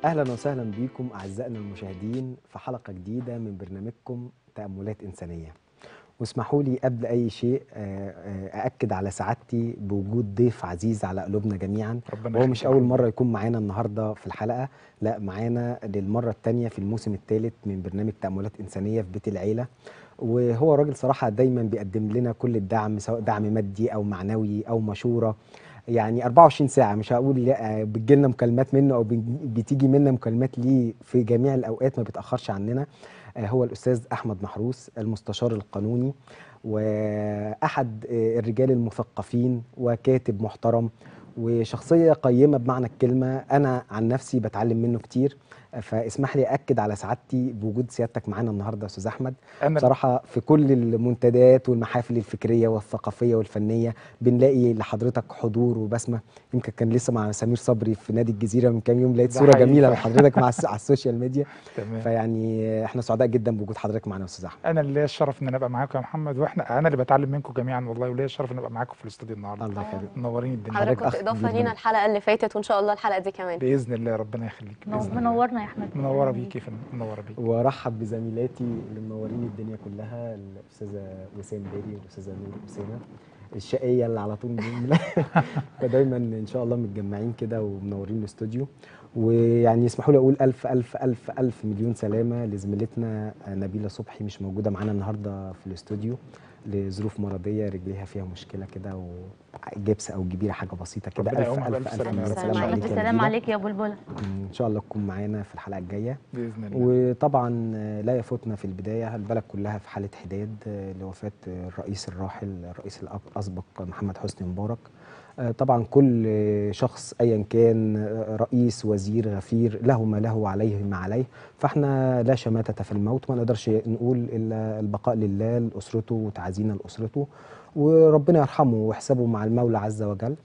اهلا وسهلا بكم اعزائنا المشاهدين في حلقه جديده من برنامجكم تاملات انسانيه واسمحوا لي قبل اي شيء آه، آه، ااكد على سعادتي بوجود ضيف عزيز على قلوبنا جميعا ربنا وهو يخليك مش يا اول محمد. مره يكون معانا النهارده في الحلقه لا معانا للمره الثانيه في الموسم الثالث من برنامج تاملات انسانيه في بيت العيله وهو راجل صراحه دايما بيقدم لنا كل الدعم سواء دعم مادي او معنوي او مشوره يعني 24 ساعه مش هقول لا بتجيلنا مكالمات منه او بن- بتيجي منا مكالمات ليه في جميع الاوقات ما بيتاخرش عننا آه، هو الاستاذ احمد محروس المستشار القانوني واحد آه، الرجال المثقفين وكاتب محترم وشخصيه قيمه بمعنى الكلمه انا عن نفسي بتعلم منه كتير آه، فاسمح لي اكد على سعادتي بوجود سيادتك معانا النهارده يا استاذ احمد انا بصراحه في كل المنتديات والمحافل الفكريه والثقافيه والفنيه بنلاقي لحضرتك حضور وبسمه يمكن كان لسه مع سمير صبري في نادي الجزيره من كام يوم لقيت ده صوره حقيقي جميله فعلا. لحضرتك مع الس- على السوشيال ميديا تمام فيعني احنا سعداء جدا بوجود حضرتك معانا يا استاذ احمد انا اللي ليا الشرف ان انا ابقى معاكم يا محمد واحنا انا اللي بتعلم منكم جميعا والله وليا الشرف ان ابقى معاكم في الاستوديو النهارده الله يخليك منورين الدنيا حضرتك حضرتك كنت أخ اضافه جداً. لينا الحلقه اللي فاتت وان شاء الله الحلقه دي كمان باذن الله ربنا يخليك منو- باذن الله منورنا يا احمد منوره أهلاً بيكي يا فندم منوره بيكي وارحب بزميلاتي اللي منورين الدنيا كلها الاستاذه وسام بيلي والاستاذه نور اسامه الشقيه اللي على طول بنقول فدايما ان شاء الله متجمعين كده ومنورين الاستوديو ويعني يسمحوا لي اقول الف الف الف الف مليون سلامه لزميلتنا نبيله صبحي مش موجوده معانا النهارده في الاستوديو لظروف مرضيه رجليها فيها مشكله كده وجبس او جبيره حاجه بسيطه كده ربنا الف يقومها الف بألف الف سلامة يا مليون رب. سلامه سلام عليك الف يا سلام نبيلة. عليك يا بلبله ان شاء الله تكون معانا في الحلقه الجايه باذن الله وطبعا لا يفوتنا في البدايه البلد كلها في حاله حداد آه، لوفاه آه، الرئيس الراحل الرئيس الاسبق محمد حسني مبارك آه، طبعا كل آه، شخص ايا كان آه، رئيس وزير غفير له ما له وعليه ما عليه فاحنا لا شماتة في الموت ما نقدرش نقول الا البقاء لله لاسرته وتعزينا لاسرته وربنا يرحمه ويحسبه مع المولى عز وجل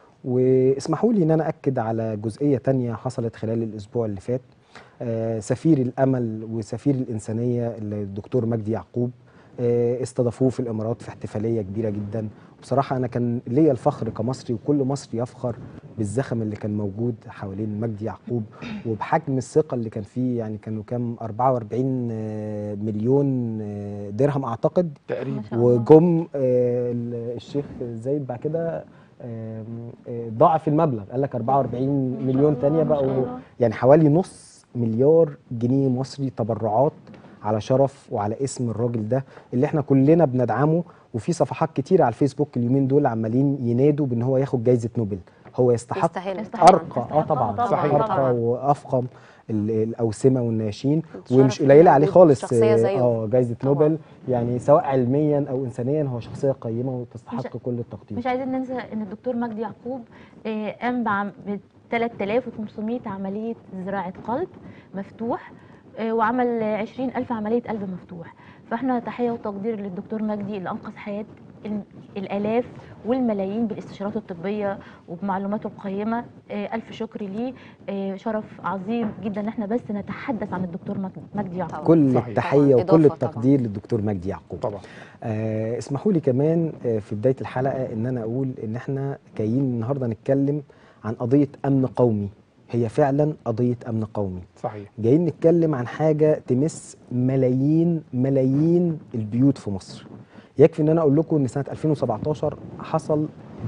واسمحوا لي ان انا اكد على جزئيه تانية حصلت خلال الاسبوع اللي فات آه، سفير الامل وسفير الانسانيه الدكتور مجدي يعقوب آه، استضافوه في الامارات في احتفاليه كبيره جدا بصراحه انا كان ليا الفخر كمصري وكل مصري يفخر بالزخم اللي كان موجود حوالين مجدي يعقوب وبحجم الثقه اللي كان فيه يعني كانوا كام 44 آه، مليون آه، درهم اعتقد تقريبا ما شاء الله. وجم آه، ال- الشيخ زايد بعد كده آم، آه، ضاعف المبلغ قال لك 44 شاء مليون الله، تانية ما شاء بقوا الله. يعني حوالي نص مليار جنيه مصري تبرعات على شرف وعلى اسم الراجل ده اللي احنا كلنا بندعمه وفي صفحات كتير على الفيسبوك اليومين دول عمالين ينادوا بان هو ياخد جايزه نوبل هو يستحق يستاهل يستحق. ارقى اه يستحق. طبعا طبعاً، صحيح. ارقى طبعاً. وافخم ال- الاوسمه والناشين الشرف ومش اللي قليله عليه موجود خالص شخصية زيه. اه جايزه طبعاً. نوبل يعني سواء علميا او انسانيا هو شخصيه قيمه وتستحق كل التقدير مش عايزين ننسى ان الدكتور مجدي يعقوب آه، قام بعم- ب 3500 عمليه زراعه قلب مفتوح آه، وعمل 20000 عمليه قلب مفتوح فاحنا تحيه وتقدير للدكتور مجدي اللي انقذ حياه ال- الالاف والملايين بالاستشارات الطبيه وبمعلوماته القيمه آه، الف شكر ليه آه، شرف عظيم جدا ان احنا بس نتحدث عن الدكتور مجدي- مجدي يعقوب طبعاً. كل صحيح. التحيه طبعاً. وكل إضافة طبعاً. التقدير للدكتور مجدي يعقوب طبعا آه اسمحوا لي كمان آه في بدايه الحلقه ان انا اقول ان احنا جايين النهارده نتكلم عن قضيه امن قومي هي فعلا قضيه امن قومي صحيح جايين نتكلم عن حاجه تمس ملايين ملايين البيوت في مصر يكفي ان انا اقول لكم ان سنه 2017 حصل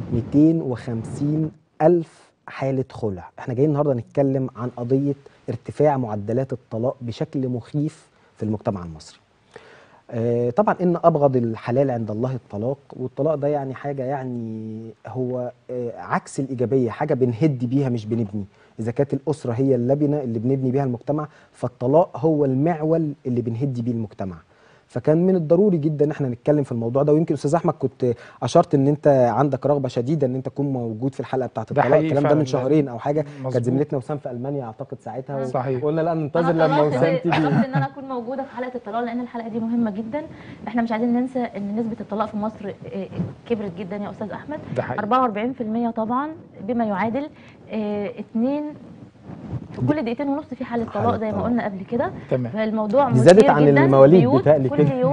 250 الف حاله خلع احنا جايين النهارده نتكلم عن قضيه ارتفاع معدلات الطلاق بشكل مخيف في المجتمع المصري آه، طبعا ان ابغض الحلال عند الله الطلاق والطلاق ده يعني حاجه يعني هو آه، عكس الايجابيه حاجه بنهد بيها مش بنبني اذا كانت الاسره هي اللبنه اللي بنبني بيها المجتمع فالطلاق هو المعول اللي بنهد بيه المجتمع فكان من الضروري جدا ان احنا نتكلم في الموضوع ده ويمكن استاذ احمد كنت اشرت ان انت عندك رغبه شديده ان انت تكون موجود في الحلقه بتاعه ده الطلاق حقيقي الكلام ده فعلاً، من ده شهرين او حاجه مظبوط. كانت زميلتنا وسام في المانيا اعتقد ساعتها و- صحيح. وقلنا لا ننتظر انا لما طلبت وسام تيجي طلبت ان انا اكون موجوده في حلقه الطلاق لان الحلقه دي مهمه جدا احنا مش عايزين ننسى ان نسبه الطلاق في مصر آه، كبرت جدا يا استاذ احمد ده حقيقي 44% طبعا بما يعادل آه، اتنين في كل دقيقتين ونص في حاله حالة طلاق زي ما طلاق. قلنا قبل كده تمام فالموضوع دي زادت مثير عن جدا المواليد بيوت بتهيألي كل كده. يوم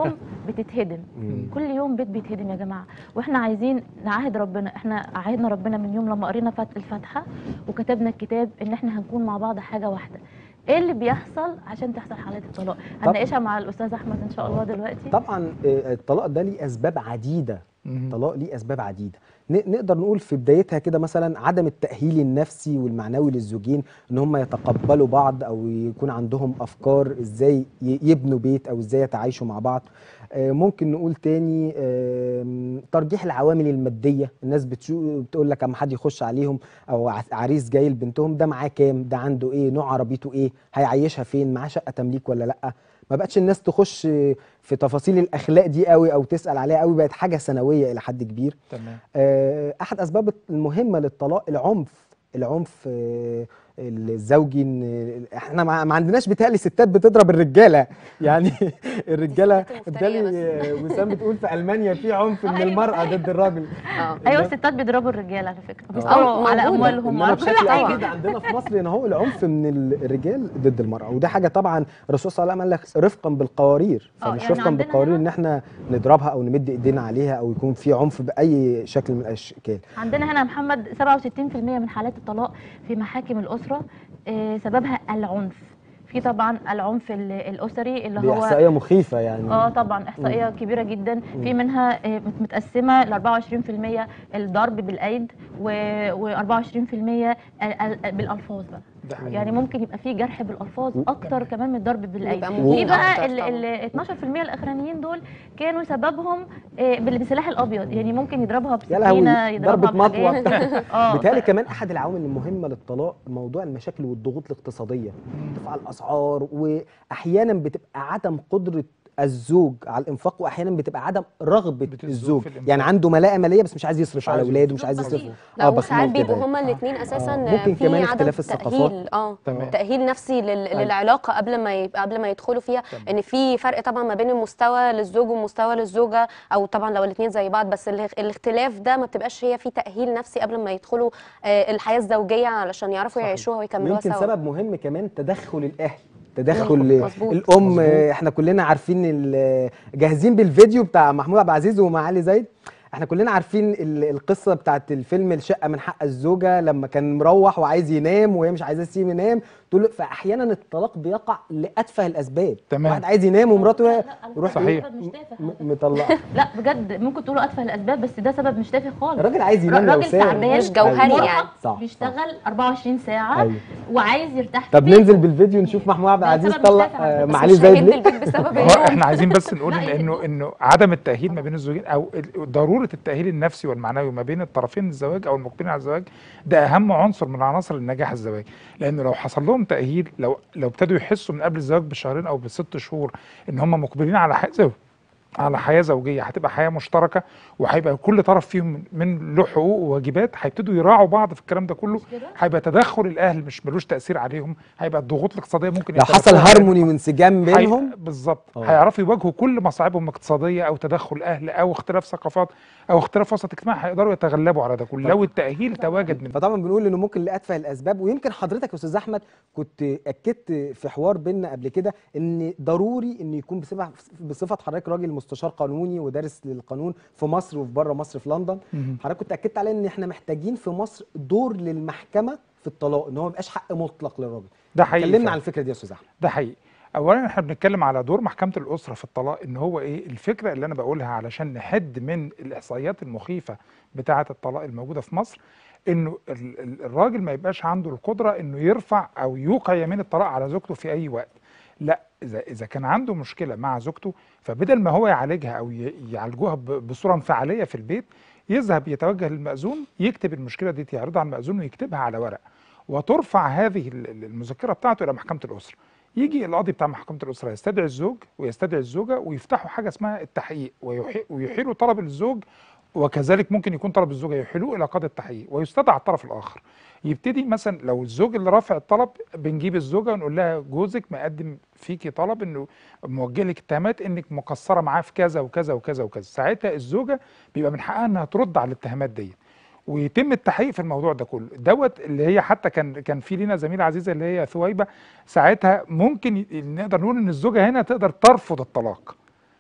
بتتهدم مم. كل يوم بيت بيتهدم يا جماعه واحنا عايزين نعاهد ربنا احنا عاهدنا ربنا من يوم لما قرينا فت- الفاتحه وكتبنا الكتاب ان احنا هنكون مع بعض حاجه واحده ايه اللي بيحصل عشان تحصل حاله الطلاق هنناقشها مع الاستاذ احمد ان شاء الله دلوقتي طبعا آه، الطلاق ده ليه اسباب عديده مم. الطلاق ليه اسباب عديده ن- نقدر نقول في بدايتها كده مثلا عدم التاهيل النفسي والمعنوي للزوجين ان هم يتقبلوا بعض او يكون عندهم افكار ازاي ي- يبنوا بيت او ازاي يتعايشوا مع بعض آه، ممكن نقول تاني آم، ترجيح العوامل الماديه الناس بتشوف بتقول لك اما حد يخش عليهم او ع- عريس جاي لبنتهم ده معاه كام ده عنده ايه نوع عربيته ايه هيعيشها فين معاه شقه تمليك ولا لا ما بقتش الناس تخش في تفاصيل الاخلاق دي قوي او تسال عليها قوي بقت حاجه سنويه الى حد كبير تمام آه، احد اسباب المهمه للطلاق العنف العنف آه، الزوجي ان احنا ما ما عندناش بتهيألي ستات بتضرب الرجاله يعني الرجاله الستات المفترية بتهيألي آه، وسام بتقول في المانيا في عنف من المراه ضد الراجل اه ايوه الستات بيضربوا الرجال على فكره آه. بيسطروا على موجودة. اموالهم انما وعلى كل بشكل حاجه اكيد عندنا في مصر هنا هو العنف من ال- الرجال ضد المراه وده حاجه طبعا الرسول صلى الله عليه وسلم قال لك رفقا بالقوارير آه، فمش يعني رفقا عندنا بالقوارير هنا- ان احنا نضربها او نمد ايدينا عليها او يكون في عنف باي شكل من الاشكال عندنا هنا يا محمد 67% من حالات الطلاق في محاكم الاسره آه، سببها العنف في طبعا العنف ال- الاسري اللي دي هو احصائيه مخيفه يعني اه طبعا احصائيه كبيره جدا في منها آه، مت- متقسمه ل 24% الضرب بالايد و 24% بالالفاظ بقى ده حقيقي. يعني ممكن يبقى في جرح بالالفاظ اكتر كمان من الضرب بالايد يبقى في مهين بقى أكتر ال طبعاً. ال 12% الاخرانيين دول كانوا سببهم آه، بال- بالسلاح الابيض يعني ممكن يضربها يا لهوي بسكينه يضربها ضربة مطوة بحاجات اه بالتالي كمان احد العوامل المهمه للطلاق موضوع المشاكل والضغوط الاقتصاديه ارتفاع الاسعار واحيانا بتبقى عدم قدره الزوج على الانفاق واحيانا بتبقى عدم رغبه بت- الزوج الزوج في الإنفاق. يعني عنده ملاءه ماليه بس مش عايز يصرف مش على عايز اولاده مش يصرف. عايز يصرف لا وساعات بخمول كده بيبقوا يعني. هما الاثنين اساسا آه، ممكن في كمان عدم اختلاف الثقافات. تأهيل اه تمام. تأهيل نفسي لل... للعلاقة قبل ما يبقى قبل ما يدخلوا فيها تمام. ان في فرق طبعا ما بين المستوى للزوج والمستوى للزوجة او طبعا لو الاثنين زي بعض بس ال... الاختلاف ده ما بتبقاش هي في تأهيل نفسي قبل ما يدخلوا آه، الحياة الزوجية علشان يعرفوا صحيح. يعيشوها ويكملوها يمكن سوا سبب مهم كمان تدخل الاهل تدخل مظبوط. الام مظبوط. احنا كلنا عارفين ال- جاهزين بالفيديو بتاع محمود عبد العزيز ومع علي زايد احنا كلنا عارفين ال- القصه بتاعت الفيلم الشقه من حق الزوجه لما كان مروح وعايز ينام وهي مش عايزاه تسيبه ينام تقول له فاحيانا الطلاق بيقع لاتفه الاسباب تمام. واحد عايز ينام ومراته لا، لا، يروح صحيح. مش تافه م- على فكرة. مطلقه لا بجد ممكن تقولوا اتفه الاسباب بس ده سبب مش تافه خالص الراجل عايز ينام لو راجل سام تعبان مش جوهري أيوة. يعني. صح صح. بيشتغل 24 ساعه أيوة. وعايز يرتاح في طب بيته. ننزل بالفيديو نشوف محمود عبد ده العزيز سبب مش طلق تافه على آه، فكرة. بس مع مش علي زايد هيهد ليه البيت بسبب هو النوم احنا عايزين بس نقول لا، إن يهدوه. انه انه عدم التاهيل ما بين الزوجين او ال- ضروره التاهيل النفسي والمعنوي ما بين الطرفين الزواج او المقبلين على الزواج ده اهم عنصر من عناصر النجاح الزواجي لانه لو حصل لهم تاهيل لو لو ابتدوا يحسوا من قبل الزواج بشهرين او بست شهور ان هم مقبلين على حياه زوج على حياه زوجيه هتبقى حياه مشتركه وهيبقى كل طرف فيهم من- من له حقوق وواجبات هيبتدوا يراعوا بعض في الكلام ده كله مش كده؟ هيبقى تدخل الاهل مش ملوش تاثير عليهم هيبقى الضغوط الاقتصاديه ممكن لو حصل يتلافوها. هارموني وانسجام هي- بينهم بالظبط آه. هيعرفوا يواجهوا كل مصاعبهم الاقتصاديه او تدخل اهل او اختلاف ثقافات او اختلاف وسط اجتماعي هيقدروا يتغلبوا على ده كله لو التاهيل تواجد من فطبعا بنقول انه ممكن لاتفه الاسباب ويمكن حضرتك يا استاذ احمد كنت اكدت في حوار بينا قبل كده ان ضروري ان يكون بصفه بصفه حضرتك راجل مستشار قانوني ودارس للقانون في مصر وفي بره مصر في لندن مهم. حضرتك كنت اكدت على ان احنا محتاجين في مصر دور للمحكمه في الطلاق ان هو ما يبقاش حق مطلق للراجل ده حقيقي كلمنا فعلا. عن الفكره دي يا استاذ احمد ده حقيقي اولا احنا بنتكلم على دور محكمه الاسره في الطلاق ان هو ايه الفكره اللي انا بقولها علشان نحد من الاحصائيات المخيفه بتاعه الطلاق الموجوده في مصر انه ال- ال- الراجل ما يبقاش عنده القدره انه يرفع او يوقع يمين الطلاق على زوجته في اي وقت لا اذا اذا كان عنده مشكله مع زوجته فبدل ما هو يعالجها او ي- يعالجوها ب- بصوره انفعاليه في البيت يذهب يتوجه للمأذون يكتب المشكله دي يعرضها على المأذون ويكتبها على ورق وترفع هذه ال- ال- المذكره بتاعته الى محكمه الاسره يجي القاضي بتاع محكمه الاسره يستدعي الزوج ويستدعي الزوجه ويفتحوا حاجه اسمها التحقيق ويحي- ويحيلوا طلب الزوج وكذلك ممكن يكون طلب الزوجه يحيلوه الى قاضي التحقيق ويستدعى الطرف الاخر يبتدي مثلا لو الزوج اللي رافع الطلب بنجيب الزوجه ونقول لها جوزك مقدم فيكي طلب انه موجه لك اتهامات انك مقصره معاه في كذا وكذا وكذا وكذا ساعتها الزوجه بيبقى من حقها انها ترد على الاتهامات دي ويتم التحقيق في الموضوع ده كله دوت اللي هي حتى كان كان في لينا زميله عزيزه اللي هي ثويبه ساعتها ممكن ي- نقدر نقول ان الزوجه هنا تقدر ترفض الطلاق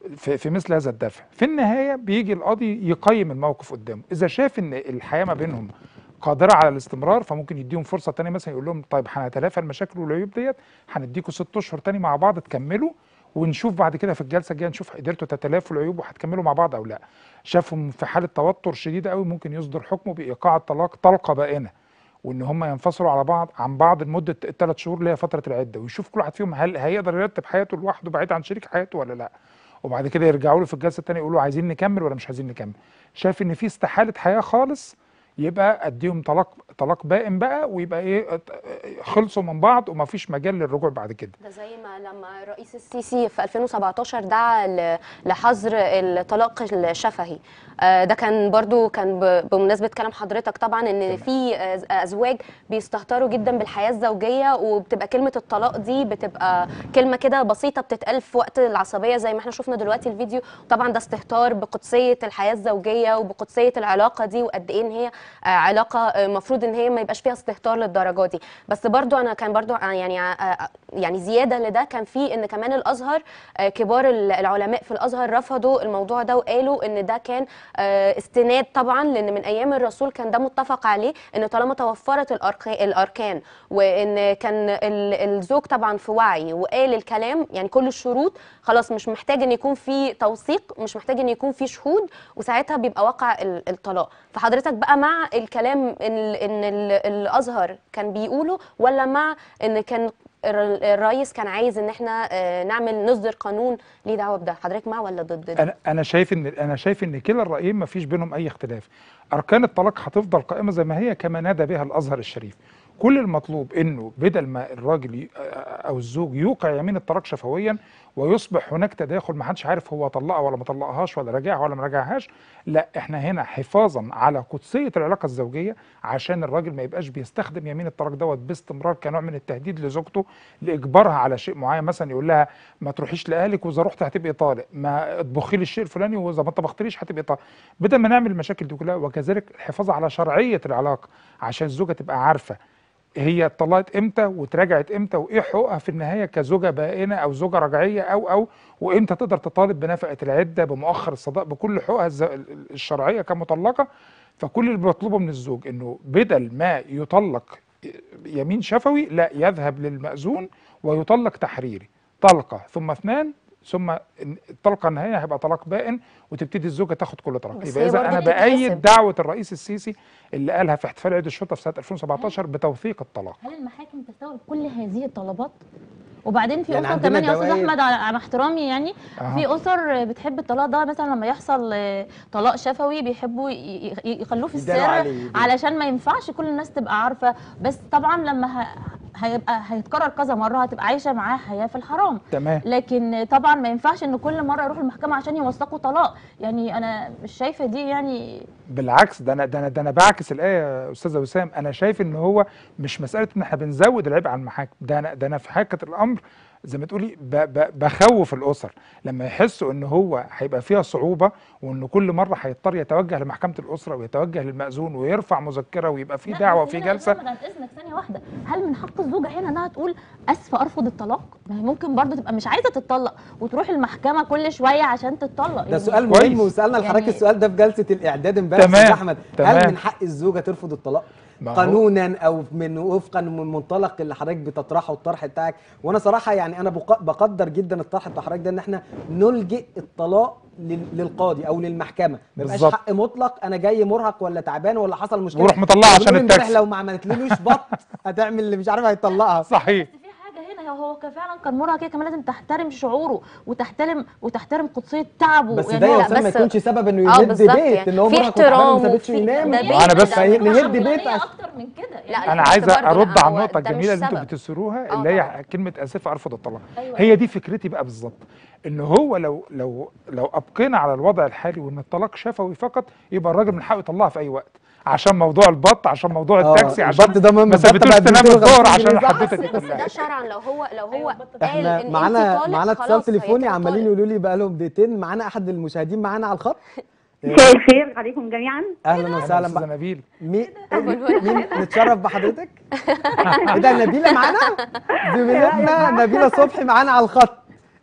في, في مثل هذا الدفع في النهايه بيجي القاضي يقيم الموقف قدامه اذا شاف ان الحياه ما بينهم قادره على الاستمرار فممكن يديهم فرصه تانية مثلا يقول لهم طيب هنتلافى المشاكل والعيوب ديت هنديكوا ست اشهر تاني مع بعض تكملوا ونشوف بعد كده في الجلسه الجايه نشوف قدرتوا تتلافوا العيوب وهتكملوا مع بعض او لا شافهم في حاله توتر شديده قوي ممكن يصدر حكمه بايقاع الطلاق طلقه بائنه وان هم ينفصلوا على بعض عن بعض لمده الثلاث شهور اللي هي فتره العده ويشوف كل واحد فيهم هل هيقدر يرتب حياته لوحده بعيد عن شريك حياته ولا لا وبعد كده يرجعوا له في الجلسه الثانيه يقولوا عايزين نكمل ولا مش عايزين نكمل شايف ان في استحاله حياه خالص يبقى اديهم طلاق طلاق بائن بقى ويبقى ايه ات- خلصوا من بعض ومفيش مجال للرجوع بعد كده ده زي ما لما الرئيس السيسي في 2017 دعا ل- لحظر الطلاق الشفهي آه، ده كان برضو كان ب- بمناسبة كلام حضرتك طبعا ان في أز- ازواج بيستهتروا جدا بالحياة الزوجية وبتبقى كلمة الطلاق دي بتبقى كلمة كده بسيطة بتتقال في وقت العصبية زي ما احنا شفنا دلوقتي الفيديو طبعا ده استهتار بقدسية الحياة الزوجية وبقدسية العلاقة دي وقد ايه ان هي آه، علاقة المفروض ان هي ما يبقاش فيها استهتار للدرجة دي بس برضو انا كان برضو آه، يعني آه، آه، يعني زيادة لده كان في ان كمان الازهر آه، كبار ال- العلماء في الازهر رفضوا الموضوع ده وقالوا ان ده كان آه، استناد طبعا لان من ايام الرسول كان ده متفق عليه ان طالما توفرت الأرك- الاركان وان كان ال- الزوج طبعا في وعي وقال الكلام يعني كل الشروط خلاص مش محتاج ان يكون في توثيق مش محتاج ان يكون في شهود وساعتها بيبقى وقع ال- الطلاق فحضرتك بقى مع الكلام ان ان ال- الازهر كان بيقوله ولا مع ان كان الر- الرئيس كان عايز ان احنا آه، نعمل نصدر قانون ليه دعوه بده حضرتك مع ولا ضد ده انا انا شايف ان انا شايف ان كلا الرايين ما فيش بينهم اي اختلاف اركان الطلاق هتفضل قائمه زي ما هي كما نادى بها الازهر الشريف كل المطلوب انه بدل ما الراجل ي- او الزوج يوقع يمين الطلاق شفويا ويصبح هناك تداخل ما حدش عارف هو طلقها ولا ما طلقهاش ولا راجعها ولا ما راجعهاش لا احنا هنا حفاظا على قدسيه العلاقه الزوجيه عشان الراجل ما يبقاش بيستخدم يمين الطلاق دوت باستمرار كنوع من التهديد لزوجته لاجبارها على شيء معين مثلا يقول لها ما تروحيش لاهلك واذا رحت هتبقي طالق ما اطبخي لي الشيء الفلاني واذا ما طبختليش هتبقي طالق بدل ما نعمل المشاكل دي كلها وكذلك الحفاظ على شرعيه العلاقه عشان الزوجه تبقى عارفه هي اتطلقت امتى واتراجعت امتى وايه حقوقها في النهايه كزوجه بائنه او زوجه رجعيه او او وامتى تقدر تطالب بنفقه العده بمؤخر الصداق بكل حقوقها الز- الشرعيه كمطلقه فكل اللي بيطلبه من الزوج انه بدل ما يطلق يمين شفوي لا يذهب للمأذون ويطلق تحريري طلقه ثم اثنان ثم الطلقه النهائيه هيبقى طلاق بائن وتبتدي الزوجه تاخد كل طلاق بس يبقى هي اذا برضه انا بتتحسب. بايد دعوه الرئيس السيسي اللي قالها في احتفال عيد الشرطه في سنه 2017 بتوثيق الطلاق هل المحاكم تستوعب كل هذه الطلبات وبعدين في يعني اسر عندنا كمان يا استاذ دوائر- احمد على مع احترامي يعني أها. في اسر بتحب الطلاق ده مثلا لما يحصل آه، طلاق شفوي بيحبوا ي- ي- يخلوه في يداروا السر عليه. علشان ما ينفعش كل الناس تبقى عارفه بس طبعا لما ه- هيبقى هيتكرر كذا مره هتبقى عايشه معاه حياه في الحرام تمام لكن طبعا ما ينفعش ان كل مره يروح المحكمه عشان يوثقوا طلاق يعني انا مش شايفه دي يعني بالعكس ده انا ده انا ده انا بعكس الايه يا استاذه وسام انا شايف ان هو مش مساله ان احنا بنزود العبء على المحاكم ده انا ده انا في حقيقه الامر زي ما تقولي ب ب بخوف الاسر لما يحسوا ان هو هيبقى فيها صعوبه وان كل مره هيضطر يتوجه لمحكمه الاسره ويتوجه للمأذون ويرفع مذكره ويبقى في لا، دعوه بس وفي هنا يا جلسه أستاذ أحمد، عن اذنك ثانيه واحده هل من حق الزوجه هنا انها تقول اسفه ارفض الطلاق ما هي ممكن برضه تبقى مش عايزه تتطلق وتروح المحكمه كل شويه عشان تتطلق ده يعني سؤال كويس. مهم وسالنا لحضرتك يعني- السؤال ده في جلسه الاعداد امبارح تمام. استاذ احمد تمام. هل من حق الزوجه ترفض الطلاق ما هو- قانونا او من وفقا من منطلق اللي حضرتك بتطرحه الطرح بتاعك وانا صراحه يعني انا بق- بقدر جدا الطرح بتاع حضرتك ده ان احنا نلجئ الطلاق لل- للقاضي او للمحكمه ما يبقاش بالظبط. حق مطلق انا جاي مرهق ولا تعبان ولا حصل مشكله وروح مطلعها قالوا عشان لي امبارح التاكسي. لو ما عملتلوش بط هتعمل اللي مش عارف هيطلقها صحيح بس في حاجه هنا هو كان فعلا كان مرهق كده كمان لازم تحترم شعوره وتحترم وتحترم قدسيه تعبه بس يعني ده هو- يا لا، استاذ ما بس- يكونش سبب انه آه، يهد بالظبط بيت يعني. ان هو في مرهق وتعبان احترام وما سابتش وفي- ينام ده ما أنا بيت- بس ده هي- بيت نهد عقلانية بيت عشان- اكتر من كده لا، يعني لا، انا بس عايز برضه ارد لا، على هو النقطه ده الجميله مش اللي انتوا سبب. بتسروها آه، اللي هي طبعاً. كلمه اسف ارفض الطلاق أيوة. هي دي فكرتي بقى بالظبط ان هو لو لو لو ابقينا على الوضع الحالي وان الطلاق شفوي فقط يبقى الراجل من حقه يطلقها في اي وقت عشان موضوع البط عشان موضوع آه، التاكسي عشان البط ده مهم، ما البط سابتوش بقى تنام 250 الظهر عشان جنيه، صح؟ الحدوته دي بس ده كلها شرعا لو هو لو هو أيوة، قال بطل. ان احنا انت معانا طالق معانا اتصال خلاص، تليفوني هي كده عمالين طالق. يقولوا لي بقى لهم دقيقتين معانا احد المشاهدين معانا على الخط مساء الخير عليكم جميعا اهلا اهلا وسهلا استاذه بقى نبيل مين مين نتشرف بحضرتك ايه ده نبيله معانا زميلتنا نبيله صبحي معانا على الخط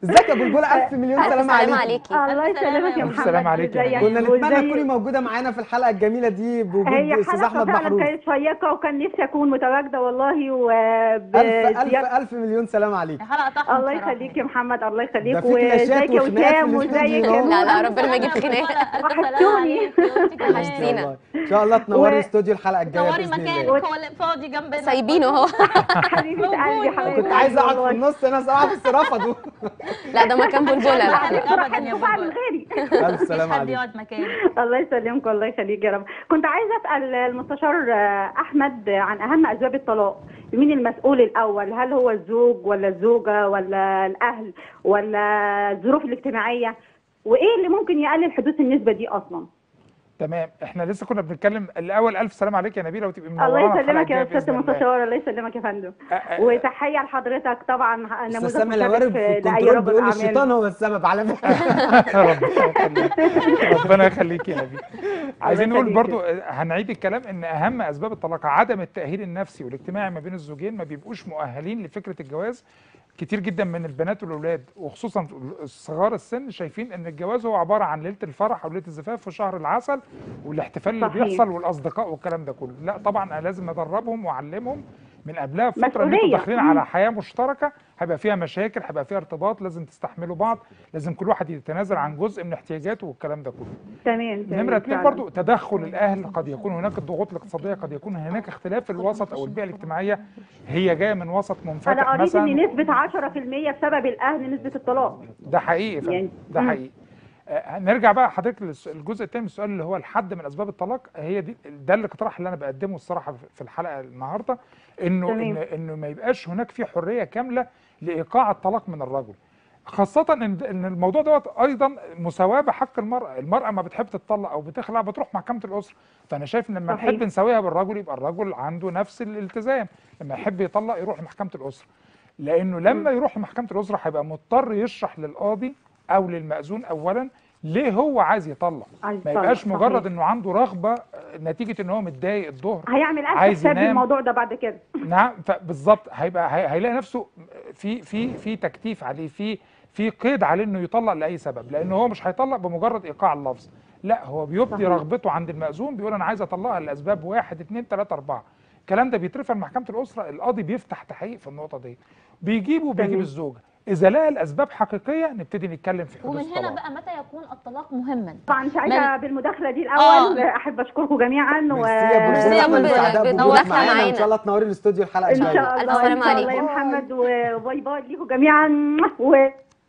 ازيك يا بلبله الف مليون الف سلام سلام عليك عليكي الله ألف سلامة يسلمك يا يا محمد سلام عليك يا ازيك نبيل. كنا نتمنى وازاي- تكوني موجوده معانا في الحلقه الجميله دي بوجود هي استاذ حلقه احمد فعلا محروس كانت شيقه وكان نفسي اكون متواجده والله و الف الف بزيادة- الف مليون سلام عليك حلقه طحن الله بصراحة. يخليك يا محمد الله يخليك ده في كلاشات وازيك يا وخناقات في وسام الاستوديو وازيك أهو. يا لا لا نور؟ ربنا ما يجيب خناقه وحشتوني. وحشتينا وحشتينا. والله. ان شاء الله تنوري و- استوديو الحلقه الجايه دوري باذن مكانك الله هو اللي فاضي جنبنا سايبينه اهو حبيبه قلبي حبيبه كنت قلبي عايز اقعد في والله. النص انا صراحه بس رفضوا لا ده مكان بلبله لا مكانك لا ابدا يا طبعا بلبل غيري الف سلام مفيش حد عليك يقعد مكانك الله يسلمك والله يخليك يا رب كنت عايزه اسال المستشار آه، احمد عن اهم اسباب الطلاق مين المسؤول الاول هل هو الزوج ولا الزوجه ولا الاهل ولا الظروف الاجتماعيه وايه اللي ممكن يقلل حدوث النسبه دي اصلا تمام احنا لسه كنا بنتكلم الاول الف سلام عليك يا نبيله وتبقي منورانا الله الحلقة يسلمك يا الجاية استاذ بإذن الله. المستشار الله يسلمك يا فندم أ- أ- وتحيه لحضرتك طبعا استاذ نموذج سامي مشرف الوارد في لاي الكنترول رجل بيقول الشيطان اعمال هو السبب على فكره ربنا يخليك ربنا يخليك يا نبيل عايزين نقول يخليك. برضو هنعيد الكلام ان اهم اسباب الطلاق عدم التاهيل النفسي والاجتماعي ما بين الزوجين ما بيبقوش مؤهلين لفكره الجواز كتير جدا من البنات والاولاد وخصوصا صغار السن شايفين ان الجواز هو عباره عن ليله الفرح او ليله الزفاف وشهر العسل والاحتفال اللي صحيح. بيحصل والاصدقاء والكلام ده كله لا طبعا انا لازم ادربهم واعلمهم من قبلها بفتره ان انتوا مسؤولية. داخلين مم. على حياه مشتركه هيبقى فيها مشاكل هيبقى فيها ارتباط لازم تستحملوا بعض لازم كل واحد يتنازل عن جزء من احتياجاته والكلام ده كله تمام تمام نمرة اتنين فعلاً. برضو تدخل الأهل قد يكون هناك الضغوط الاقتصادية قد يكون هناك اختلاف في الوسط أو البيئة الاجتماعية هي جاية من وسط انا منفتح قريت مثلا ان نسبه 10% بسبب الاهل نسبه الطلاق ده حقيقي يا فندم، يعني- ده مم. حقيقي آه، نرجع بقى حضرتك للس- الجزء الثاني من السؤال اللي هو الحد من اسباب الطلاق هي دي ده الاقتراح اللي انا بقدمه الصراحه في- في الحلقه النهارده انه تمام. إن انه ما يبقاش هناك في حريه كامله لايقاع الطلاق من الرجل خاصة ان ان الموضوع دوت ايضا مساواة بحق المرأة، المرأة ما بتحب تتطلق او بتخلع بتروح محكمة الاسرة، فانا شايف ان لما صحيح. نحب نساويها بالرجل يبقى الرجل عنده نفس الالتزام، لما يحب يطلق يروح لمحكمة الاسرة. لانه لما يروح لمحكمة الاسرة هيبقى مضطر يشرح للقاضي او للمأذون اولا ليه هو عايز يطلق، عايز ما يطلق، يبقاش مجرد صحيح. انه عنده رغبة آه، نتيجة ان هو متضايق الظهر هيعمل ألف عايز حساب ينام. للموضوع ده بعد كده نعم فبالظبط هيبقى هي- هيلاقي نفسه في في في تكتيف عليه في في قيد عليه انه يطلق لاي سبب لانه هو مش هيطلق بمجرد ايقاع اللفظ لا هو بيبدي صحيح. رغبته عند المأذون بيقول انا عايز اطلقها لاسباب واحد اتنين تلاته اربعه الكلام ده بيترفع لمحكمه الاسره القاضي بيفتح تحقيق في النقطه دي بيجيبه وبيجيب تمام. الزوجه اذا لقى الاسباب حقيقيه نبتدي نتكلم في حدوث ومن هنا طلاق بقى متى يكون الطلاق مهما طبعا سعيده بالمداخله دي آه. الاول احب اشكركم جميعا و ميرسي يا ميرسي بلبله يا احنا بلبلة. سعداء بنورنا بوجودك معانا معانا. وان شاء الله تنوري الاستوديو الحلقه ان الجايه شاء ألف الله سلامة ان شاء الله عليكم. يا محمد وباي باي ليكم جميعا و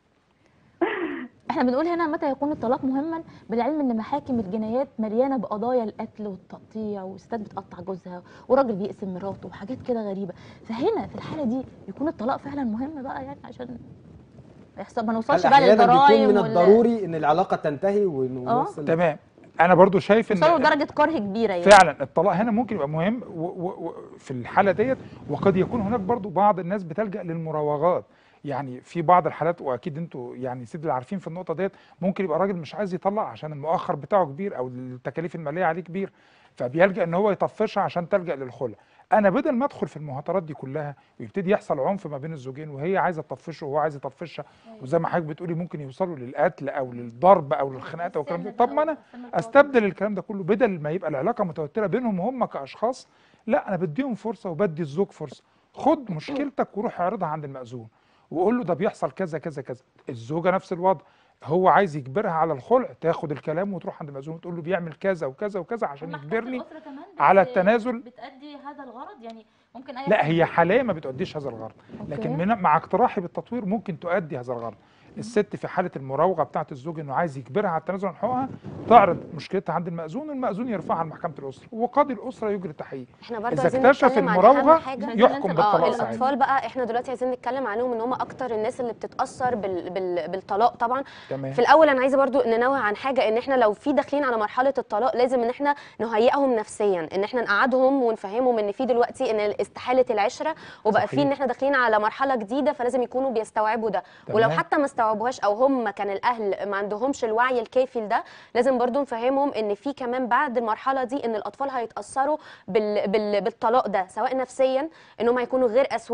احنا بنقول هنا متى يكون الطلاق مهما بالعلم ان محاكم الجنايات مليانه بقضايا القتل والتقطيع وستات بتقطع جوزها وراجل بيقسم مراته وحاجات كده غريبه فهنا في الحاله دي يكون الطلاق فعلا مهم بقى يعني عشان ما يحصل ما هل نوصلش بقى احيانا بيكون للجرايم من وال- الضروري ان العلاقه تنتهي ونوصل تمام انا برضو شايف نوصلوا ان لدرجه كره كبيره يعني فعلا الطلاق هنا ممكن يبقى مهم و و و في الحاله ديت وقد يكون هناك برضو بعض الناس بتلجا للمراوغات يعني في بعض الحالات واكيد انتوا يعني سيد اللي عارفين في النقطه ديت ممكن يبقى راجل مش عايز يطلق عشان المؤخر بتاعه كبير او التكاليف الماليه عليه كبير فبيلجا ان هو يطفشها عشان تلجا للخلع انا بدل ما ادخل في المهاترات دي كلها ويبتدي يحصل عنف ما بين الزوجين وهي عايزه تطفشه وهو عايز يطفشها وزي ما حضرتك بتقولي ممكن يوصلوا للقتل او للضرب او للخناقات او الكلام ده طب ما انا استبدل الكلام ده كله بدل ما يبقى العلاقه متوتره بينهم هم كاشخاص لا انا بديهم فرصه وبدي الزوج فرصه خد مشكلتك وروح اعرضها عند المأذون وقول له ده بيحصل كذا كذا كذا الزوجه نفس الوضع هو عايز يجبرها على الخلع تاخد الكلام وتروح عند المأذون وتقول له بيعمل كذا وكذا وكذا عشان محكمة يجبرني الأسرة كمان بت- على التنازل. بتأدي هذا الغرض يعني ممكن اي لا حد- هي حاليا ما بتؤديش هذا الغرض لكن أوكي. من مع اقتراحي بالتطوير ممكن تؤدي هذا الغرض الست في حاله المراوغه بتاعه الزوج انه عايز يجبرها على التنازل عن حقوقها تعرض مشكلتها عند المأذون والمأذون يرفعها لمحكمه الاسره وقاضي الاسره يجري التحقيق احنا برضه اذا عايزين اكتشف نتكلم عن المراوغه أهم حاجة. يحكم اه، بالطلاق اه ساعتها الاطفال بقى احنا دلوقتي عايزين نتكلم عنهم ان هم اكتر الناس اللي بتتاثر بال... بال... بالطلاق طبعا تمام في الاول انا عايزه برضو ننوه عن حاجه ان احنا لو في داخلين على مرحله الطلاق لازم ان احنا نهيئهم نفسيا ان احنا نقعدهم ونفهمهم ان في دلوقتي ان استحاله العشره وبقى في صحيح. ان احنا داخلين على مرحله جديده فلازم يكونوا بيستوعبوا ده تمام. ولو حتى ما استوعبوهاش او هم كان الاهل ما عندهمش الوعي الكافي لده لازم برضو نفهمهم ان في كمان بعد المرحله دي ان الاطفال هيتاثروا بال... بال... بالطلاق ده سواء نفسيا ان هم هيكونوا غير اسويه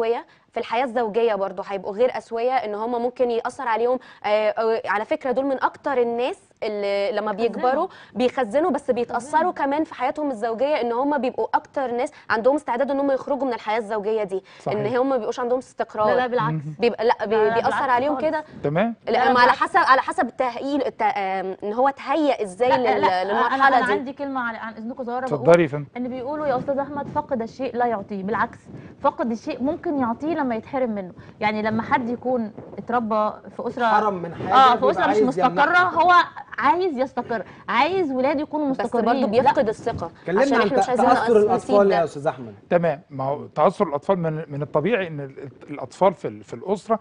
في الحياه الزوجيه برضو هيبقوا غير اسويه ان هم ممكن ياثر عليهم آه، آه، على فكره دول من اكتر الناس اللي لما بيكبروا بيخزنوا بس بيتاثروا كمان في حياتهم الزوجيه ان هم بيبقوا اكتر ناس عندهم استعداد ان هم يخرجوا من الحياه الزوجيه دي صحيح. ان هم ما بيبقوش عندهم استقرار لا لا بالعكس بيبقى لا بي- لا، لا، بيأثر بالعكس عليهم خالص. كده تمام لا لا، ما على بالعكس. حسب على حسب التهيئ الت... آم، ان هو تهيأ ازاي لا لل- لا انا للمرحله انا دي عندي كلمه عن, عن اذنكم صغيره بقول اتفضلي يا فندم ان بيقولوا يا استاذ احمد فقد الشيء لا يعطيه بالعكس فقد الشيء ممكن يعطيه لما يتحرم منه يعني لما حد يكون اتربى في اسره حرم من حاجه اه في بيبقى اسره مش عايز مستقره يمنعها. هو عايز يستقر عايز ولاده يكونوا بس مستقرين برضه لا، بيفقد الثقه كلمنا عشان عن احنا مش عايزين تاثر نقص- نسيب الاطفال ده. يا استاذ احمد تمام ما هو تاثر الاطفال من من الطبيعي ان ال- الاطفال في ال- في الاسره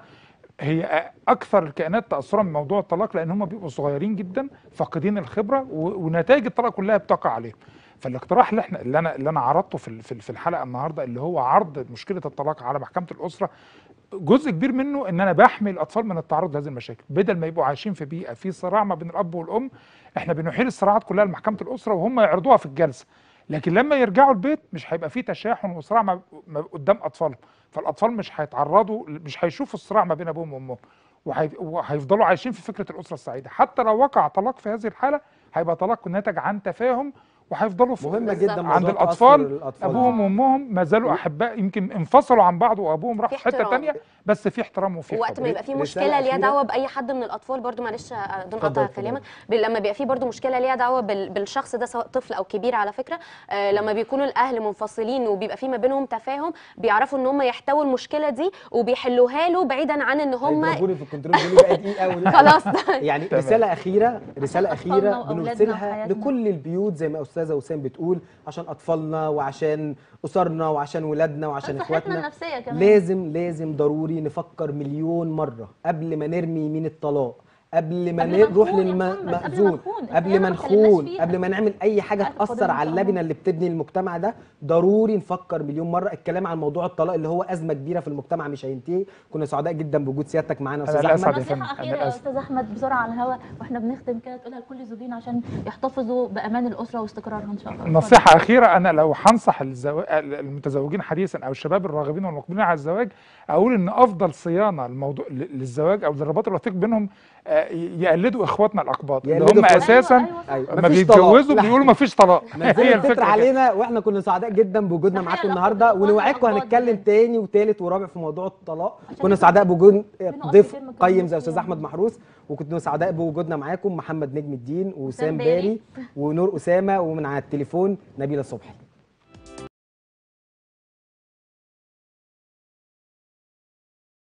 هي اكثر الكائنات تاثرا بموضوع الطلاق لان هم بيبقوا صغيرين جدا فاقدين الخبره و- ونتائج الطلاق كلها بتقع عليهم فالاقتراح اللي احنا اللي انا اللي انا عرضته في ال- في ال- في الحلقه النهارده اللي هو عرض مشكله الطلاق على محكمه الاسره جزء كبير منه ان انا بحمي الاطفال من التعرض لهذه المشاكل بدل ما يبقوا عايشين في بيئه في صراع ما بين الاب والام احنا بنحيل الصراعات كلها لمحكمه الاسره وهم يعرضوها في الجلسه لكن لما يرجعوا البيت مش هيبقى فيه تشاحن وصراع ما ما قدام اطفالهم فالاطفال مش هيتعرضوا مش هيشوفوا الصراع ما بين ابوهم وامهم وهي- وهيفضلوا عايشين في فكره الاسره السعيده حتى لو وقع طلاق في هذه الحاله هيبقى طلاق ناتج عن تفاهم وهيفضلوا في مهمه بالظبط. جدا عند موضوع الأطفال تأثر الأطفال ابوهم وامهم ما زالوا احباء يمكن انفصلوا عن بعض وابوهم راح في في حته احترام. تانية بس في احترام وفي وقت حب ما يبقى في رسالة مشكله ليها أخيرة. دعوه باي حد من الاطفال برضو معلش آه، بدون اتفضل، قطع اتفضل. كلامك ب- لما بيبقى في برضو مشكله ليها دعوه بال- بالشخص ده سواء طفل او كبير على فكره آه، لما بيكونوا الاهل منفصلين وبيبقى في ما بينهم تفاهم بيعرفوا ان هم يحتووا المشكله دي وبيحلوها له بعيدا عن ان هم هيضربوني في الكنترول بيقولوا بقى دقيقه قوي خلاص يعني تمام. رساله اخيره رساله عشان أطفالنا اخيره وأولادنا بنرسلها وحياتنا. لكل البيوت زي ما استاذه وسام بتقول عشان اطفالنا وعشان اسرنا وعشان ولادنا وعشان صحتنا اخواتنا النفسيه كمان لازم لازم ضروري نفكر مليون مره قبل ما نرمي يمين الطلاق قبل ما قبل ما نروح نخون يا محمد، قبل ما للمأذون نخون. قبل الحقيقة ما ما اتكلمناش نخون فيها. قبل ما نعمل اي حاجه لا، تاثر اتفضلي على إن شاء اللبنه الله. اللي بتبني المجتمع ده ضروري نفكر مليون مره الكلام عن موضوع الطلاق اللي هو ازمه كبيره في المجتمع مش هينتهي كنا سعداء جدا بوجود سيادتك معانا يا أنا استاذ لا احمد أسعد يا فندم. نصيحة أنا أخيرة يا آسف. أستاذ أحمد بسرعة على الهواء وإحنا بنختم كده تقولها لكل الزوجين عشان يحتفظوا بأمان الأسرة واستقرارها إن شاء الله. نصيحة أخيرة أنا لو هنصح الزو... المتزوجين حديثا أو الشباب الراغبين والمقبلين على الزواج أقول إن أفضل صيانة الموضوع للزواج أو للرباط الوثيق بينهم آه، يقلدوا إخواتنا الأقباط اللي يقلدوا هم إخواتنا. أساسا أيوة، أيوة. أيوة. لما مفيش طلاق. بيتجوزوا لا. بيقولوا مفيش طلاق نزلوا هي الفكرة الفكرة كده. علينا واحنا كنا سعداء جدا بوجودنا تحية معاكم لأخوة النهارده الأخوات ونوعدكم والأخوات هنتكلم بجد. تاني وتالت ورابع في موضوع الطلاق عشان كنا نبقى سعداء بوجود بنقف ضيف في كلمة قيم كويسة زي استاذ يعني. احمد محروس وكنا سعداء بوجودنا معاكم محمد نجم الدين وسام وسام باري. باري ونور اسامه ومن على التليفون نبيله صبحي